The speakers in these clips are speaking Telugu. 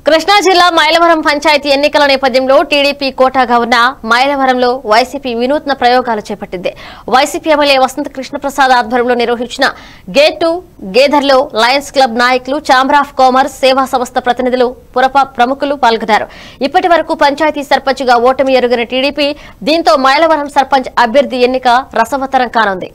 కృష్ణా జిల్లా మైలవరం పంచాయతీ ఎన్నికల నేపథ్యంలో టీడీపీ కోటాగా ఉన్న మైలవరంలో వైసీపీ వినూత్న ప్రయోగాలు చేపట్టింది వైసీపీ ఎమ్మెల్యే వసంత కృష్ణప్రసాద్ ఆధ్వర్యంలో నిర్వహించిన గేట్ టు గేదర్లో లయన్స్ క్లబ్ నాయకులు ఛాంబర్ ఆఫ్ కామర్స్ సేవా సంస్థ ప్రతినిధులు పురప ప్రముఖులు పాల్గొన్నారు ఇప్పటి వరకు పంచాయతీ సర్పంచ్గా ఓటమి ఎరుగిన టీడీపీ దీంతో మైలవరం సర్పంచ్ అభ్యర్థి ఎన్నిక రసవత్తరం కానుంది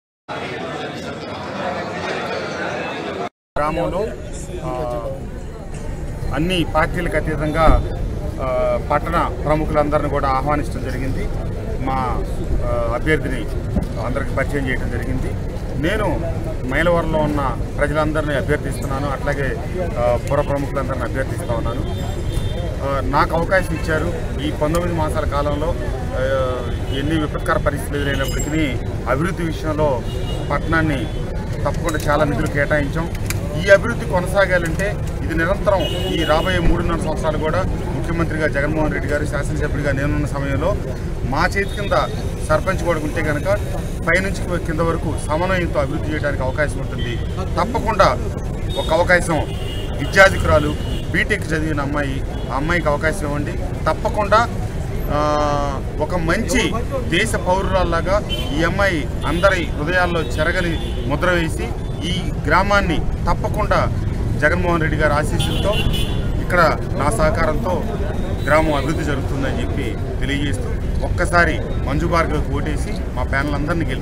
గ్రామంలో ఆ, అన్ని పార్టీలకు అతీతంగా ఆ, పట్టణ ప్రముఖులందరిని కూడా ఆహ్వానించడం జరిగింది మా ఆ, అభ్యర్థిని అందరికి పరిచయం చేయడం జరిగింది నేను మైలవరంలో ఉన్న ప్రజలందరినీ అభ్యర్థిస్తున్నాను అట్లాగే ఆ, పుర ప్రముఖులందరిని అభ్యర్థిస్తూ ఉన్నాను ఆ, నాకు అవకాశం ఇచ్చారు ఈ పంతొమ్మిది మాసాల కాలంలో ఆ, ఎన్ని విపత్కర పరిస్థితులు ఎదురైనప్పటికీ అభివృద్ధి విషయంలో పట్టణాన్ని తప్పకుండా చాలా నిధులు కేటాయించాం ఈ అభివృద్ధి కొనసాగాలంటే ఇది నిరంతరం ఈ రాబోయే మూడున్నర సంవత్సరాలు కూడా ముఖ్యమంత్రిగా జగన్మోహన్ రెడ్డి గారు శాసనసభ్యుడిగా నేనున్న సమయంలో మా చేతి కింద సర్పంచ్ కూడా ఉంటే కనుక పైనుంచి కింద వరకు సమన్వయంతో అభివృద్ధి చేయడానికి అవకాశం ఉంటుంది తప్పకుండా ఒక అవకాశం విద్యాధికురాలు బీటెక్ చదివిన అమ్మాయి ఆ అమ్మాయికి అవకాశం ఇవ్వండి తప్పకుండా ఆ, ఒక మంచి దేశ పౌరురాల్లాగా ఈ అమ్మాయి అందరి హృదయాల్లో చెరగని ముద్ర వేసి ఈ గ్రామాన్ని తప్పకుండా జగన్మోహన్ రెడ్డి గారి ఆశీస్సులతో ఇక్కడ నా సహకారంతో గ్రామం అభివృద్ధి జరుగుతుందని చెప్పి తెలియజేస్తూ ఒక్కసారి మంజు భార్గవ్కి ఓటేసి మా ప్యానల్ అందరినీ గెలిపి